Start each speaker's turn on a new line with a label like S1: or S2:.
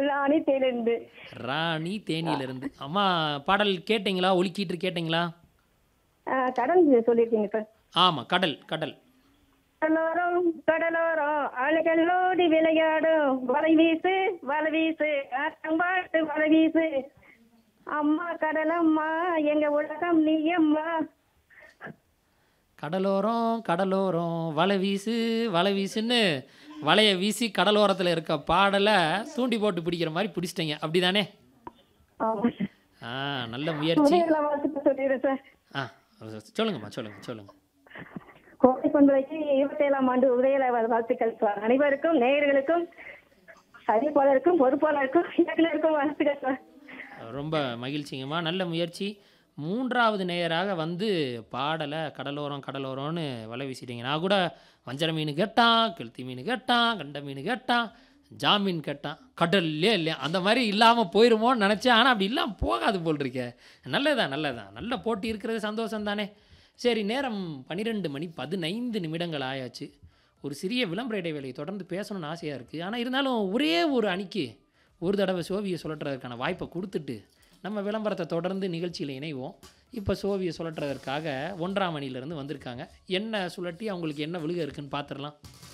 S1: ராணி தேர்ந்து
S2: ராணி தேனியிலிருந்து அம்மா பாடல் கேட்டிங்களா ஒலிக்கீட்டு கேட்டிங்களா
S1: கடன் சொல்லியிருக்கீங்க சார்
S2: ஆமாம் கடல் கடல்
S1: கடலோரம் கடலோரம் அலைகளோடி விளையாடும் வலை வீசு வலை வீசு ஆட்டம்பாட்டு வலை வீசு அம்மா கடலம்மா எங்க உலகம் நீ அம்மா
S2: கடலோரம் கடலோரம் வலை வீசு வலை வீசுன்னு வலையை வீசி கடலோரத்தில் இருக்க பாடலை தூண்டி போட்டு பிடிக்கிற மாதிரி பிடிச்சிட்டீங்க அப்படிதானே
S1: ஆமா
S2: ஆ நல்ல முயற்சி
S1: உதயல வாழ்த்துக்கு சொல்லிடுறேன் சார்
S2: ஆ சொல்லுங்கம்மா சொல்லுங்க சொல்லுங்க
S1: கோட்டை பண்பலைக்கு இருபத்தேழாம் ஆண்டு உதயல வாழ்த்துக்கள் சார் அனைவருக்கும் நேயர்களுக்கும் அறிவிப்பாளருக்கும் பொறுப்பாளருக்கும் இயக்குனருக்கும் வாழ்த்துக்கள் சார்
S2: ரொம்ப மகிழ்ச்சிங்கம்மா நல்ல முயற்சி மூன்றாவது நேயராக வந்து பாடலை கடலோரம் கடலோரம்னு வலை வீசிட்டீங்க நான் கூட வஞ்சர மீன் கேட்டான் கெளுத்தி மீன் கேட்டான் கண்ட மீன் கேட்டான் ஜாமீன் கேட்டான் கடல்லே இல்லையா அந்த மாதிரி இல்லாமல் போயிருமோன்னு நினச்சேன் ஆனால் அப்படி இல்லாமல் போகாது போல் இருக்கே நல்லதான் நல்லதான் நல்ல போட்டி இருக்கிறது சந்தோஷம் தானே சரி நேரம் பன்னிரெண்டு மணி பதினைந்து நிமிடங்கள் ஆயாச்சு ஒரு சிறிய விளம்பர இடைவேளையை தொடர்ந்து பேசணும்னு ஆசையாக இருக்குது ஆனால் இருந்தாலும் ஒரே ஒரு அணிக்கு ஒரு தடவை சோவியை சுழற்றுறதுக்கான வாய்ப்பை கொடுத்துட்டு நம்ம விளம்பரத்தை தொடர்ந்து நிகழ்ச்சியில் இணைவோம் இப்போ சோவியை சுழற்றுறதற்காக ஒன்றாம் அணியிலேருந்து வந்திருக்காங்க என்ன சுழட்டி அவங்களுக்கு என்ன விழுக இருக்குன்னு பார்த்துடலாம்